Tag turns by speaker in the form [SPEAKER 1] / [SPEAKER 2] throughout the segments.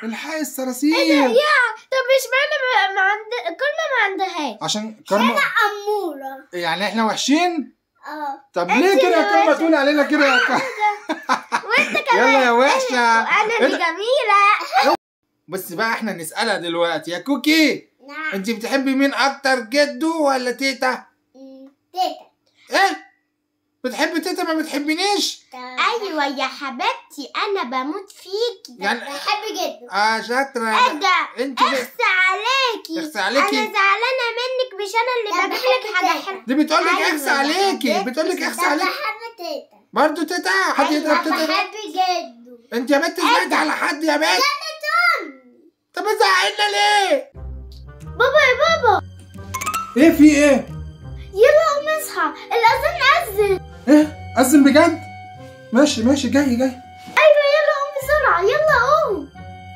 [SPEAKER 1] الحقي الصراصير
[SPEAKER 2] يا طب اشمعنى ما ما عند كل ما ما عندهاش
[SPEAKER 1] عشان كارما
[SPEAKER 2] أمورة
[SPEAKER 1] يعني احنا وحشين
[SPEAKER 2] اه
[SPEAKER 1] طب ليه كده يا كارما تقولي علينا كده يا كارما
[SPEAKER 2] وانت كمان
[SPEAKER 1] يلا يا وحشه
[SPEAKER 2] انا اللي جميلة
[SPEAKER 1] بس بقى احنا نسألها دلوقتي يا كوكي
[SPEAKER 2] نعم
[SPEAKER 1] انت بتحبي مين اكتر جدو ولا تيتا
[SPEAKER 2] تيتا
[SPEAKER 1] ايه بتحبي تيتا ما بتحبينيش
[SPEAKER 2] ايوه يا حبيبتي انا بموت فيكي
[SPEAKER 1] يعني-
[SPEAKER 2] بحب جدا
[SPEAKER 1] اه شاطره
[SPEAKER 2] ايه ده
[SPEAKER 1] انت ب...
[SPEAKER 2] اخس عليكي
[SPEAKER 1] اخس عليكي؟
[SPEAKER 2] انا زعلانه منك مش انا اللي بجيب لك حاجه حلوه
[SPEAKER 1] دي بتقول لك
[SPEAKER 2] أيوة
[SPEAKER 1] اخس
[SPEAKER 2] يا
[SPEAKER 1] عليكي
[SPEAKER 2] حبيبتي.
[SPEAKER 1] بتقول لك اخس عليكي
[SPEAKER 2] بحب تيتا
[SPEAKER 1] برضه تيتا حد يضرب تيتا
[SPEAKER 2] جدو
[SPEAKER 1] انت يا بنت سمعت على حد يا بنت طب زعلنا ليه
[SPEAKER 2] بابا يا بابا
[SPEAKER 1] ايه في ايه
[SPEAKER 2] يلا قوم اصحى الاذان اذن
[SPEAKER 1] ايه اذن بجد ماشي ماشي جاي جاي
[SPEAKER 2] ايوه يلا قوم بسرعه يلا قوم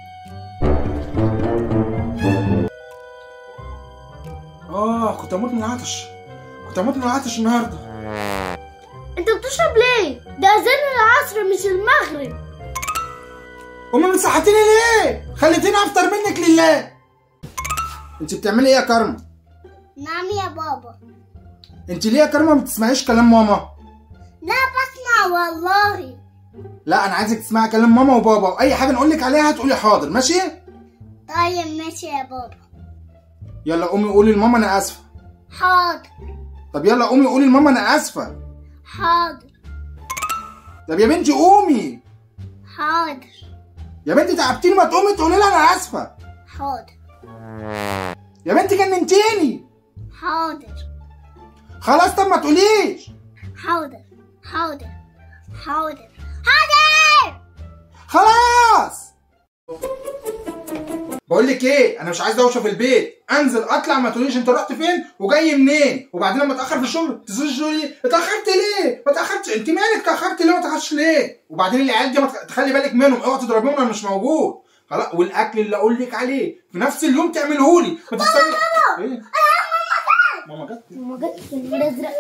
[SPEAKER 1] اه كنت هموت من العطش كنت هموت من العطش النهارده
[SPEAKER 2] انت بتشرب ليه ده اذان العصر مش المغرب
[SPEAKER 1] امي مسحتيني ليه خليتيني افطر منك لله انت بتعملي ايه يا كارما
[SPEAKER 2] نعم يا بابا
[SPEAKER 1] انت ليه يا كارما ما بتسمعيش كلام ماما
[SPEAKER 2] لا بسمع والله
[SPEAKER 1] لا انا عايزك تسمعي كلام ماما وبابا واي حاجه نقول لك عليها هتقولي حاضر ماشي
[SPEAKER 2] طيب ماشي يا بابا
[SPEAKER 1] يلا قومي قولي لماما انا اسفه
[SPEAKER 2] حاضر
[SPEAKER 1] طب يلا قومي قولي لماما انا اسفه
[SPEAKER 2] حاضر
[SPEAKER 1] طب يا بنتي قومي
[SPEAKER 2] حاضر
[SPEAKER 1] يا بنتي تعبتيني ما تقومي تقولي لها انا اسفه
[SPEAKER 2] حاضر
[SPEAKER 1] يا بنتي جننتيني
[SPEAKER 2] حاضر
[SPEAKER 1] خلاص طب ما تقوليش
[SPEAKER 2] حاضر حاضر حاضر حاضر
[SPEAKER 1] خلاص بقول لك ايه انا مش عايز دوشه في البيت انزل اطلع ما تقوليش انت رحت فين وجاي منين وبعدين لما اتاخر في الشغل تزوج تقولي اتاخرت ليه ما اتاخرتش انت مالك اتاخرت ليه ما اتاخرتش ليه وبعدين العيال دي ما تخ- تخلي بالك منهم اوعى تضربيهم انا مش موجود خلاص والاكل اللي اقول لك عليه في نفس اليوم تعمله لي ما تستني ايه ماما جت
[SPEAKER 2] ماما جت في الازرق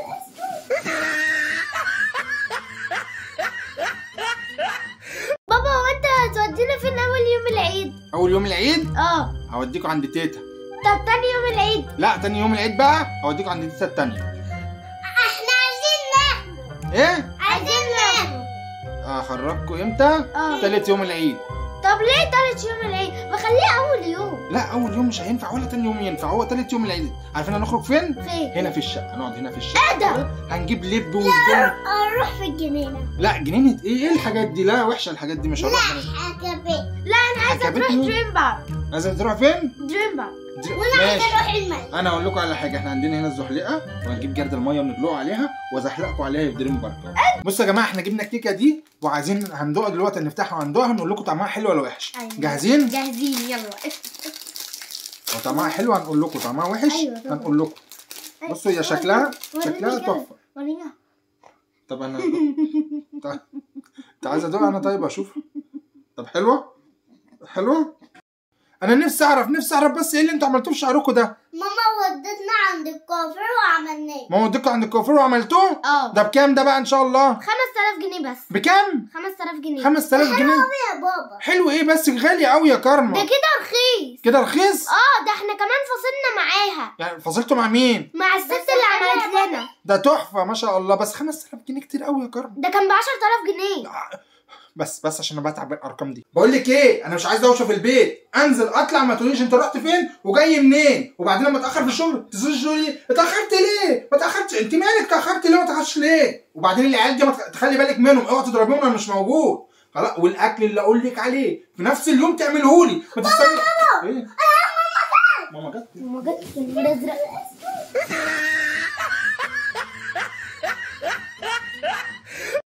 [SPEAKER 2] بابا هو انت هتودينا فين اول يوم العيد
[SPEAKER 1] اول يوم العيد
[SPEAKER 2] اه
[SPEAKER 1] هوديكوا عند تيتا
[SPEAKER 2] طب تاني يوم العيد
[SPEAKER 1] لا تاني يوم العيد بقى هوديكوا عند تيتا التانية
[SPEAKER 2] احنا عايزين نحن
[SPEAKER 1] ايه
[SPEAKER 2] عايزين نحن
[SPEAKER 1] هخرجكوا امتى
[SPEAKER 2] اه
[SPEAKER 1] تالت يوم العيد
[SPEAKER 2] طب ليه تالت يوم العيد ما خليه اول يوم
[SPEAKER 1] لا اول يوم مش هينفع ولا تاني يوم ينفع هو تالت يوم العيد عارفين هنخرج فين
[SPEAKER 2] فين
[SPEAKER 1] هنا في الشقه نقعد هنا في الشقه
[SPEAKER 2] ايه ده
[SPEAKER 1] هنجيب لب وزبون
[SPEAKER 2] اروح في الجنينه
[SPEAKER 1] لا جنينه ايه ايه الحاجات دي لا وحشه الحاجات دي مش هروح أنا.
[SPEAKER 2] عجبتني لا انا عايزه تروح
[SPEAKER 1] عجبتني؟
[SPEAKER 2] دريم بارك
[SPEAKER 1] لازم تروح فين
[SPEAKER 2] دريم بارك
[SPEAKER 1] دي-
[SPEAKER 2] وانا عايزه
[SPEAKER 1] ماشي
[SPEAKER 2] اروح المال
[SPEAKER 1] انا اقول لكم على حاجه احنا عندنا هنا الزحلقه وهنجيب جرد الميه وندلقوا عليها وازحلقكم عليها في دريم بارك بصوا يا جماعه احنا جبنا الكيكه دي وعايزين هندوقها دلوقتي نفتحها وندوقها ونقول لكم طعمها حلو ولا وحش
[SPEAKER 2] أيوة.
[SPEAKER 1] جاهزين
[SPEAKER 2] جاهزين يلا
[SPEAKER 1] لو طعمها حلو هنقول لكم طعمها وحش
[SPEAKER 2] أيوة طبعا.
[SPEAKER 1] هنقول لكم بصوا هي شكلها
[SPEAKER 2] وريني
[SPEAKER 1] شكلها
[SPEAKER 2] كده.
[SPEAKER 1] تحفه
[SPEAKER 2] ورينا
[SPEAKER 1] طب انا طيب انت عايز ادوق انا طيب اشوف طب حلوه حلوه انا نفسي اعرف نفسي اعرف بس ايه اللي انتوا عملتوه في شعركم ده
[SPEAKER 2] ماما ودتنا عند الكوافير وعملناه
[SPEAKER 1] ما وديكوا عند الكوافير وعملتوه
[SPEAKER 2] اه
[SPEAKER 1] ده بكام ده بقى ان شاء الله
[SPEAKER 2] 5000 جنيه بس
[SPEAKER 1] بكام
[SPEAKER 2] 5000 جنيه
[SPEAKER 1] 5000 جنيه
[SPEAKER 2] يا بابا
[SPEAKER 1] حلو ايه بس غالي قوي يا
[SPEAKER 2] ده
[SPEAKER 1] كارما
[SPEAKER 2] كده رخيص
[SPEAKER 1] كده رخيص
[SPEAKER 2] اه ده احنا كمان فصلنا معاها
[SPEAKER 1] يعني فصلتوا مع مين
[SPEAKER 2] مع الست اللي عملت لنا
[SPEAKER 1] ده تحفه ما شاء الله بس 5000 جنيه كتير قوي يا كارما
[SPEAKER 2] ده كان ب 10000 جنيه
[SPEAKER 1] بس بس عشان انا بتعب بالارقام دي بقول لك ايه انا مش عايز دوشه في البيت انزل اطلع ما تقوليش انت رحت فين وجاي منين وبعدين لما اتاخر في الشغل تزوج تقولي اتاخرت ليه ما اتاخرتش انت مالك اتاخرت ليه ما اتاخرتش ليه وبعدين العيال دي ما تخ- تخلي بالك منهم اوعى تضربيهم انا مش موجود خلاص والاكل اللي اقول لك عليه في نفس اليوم تعمله لي ما تستني ايه ماما جت
[SPEAKER 2] ماما جت في الازرق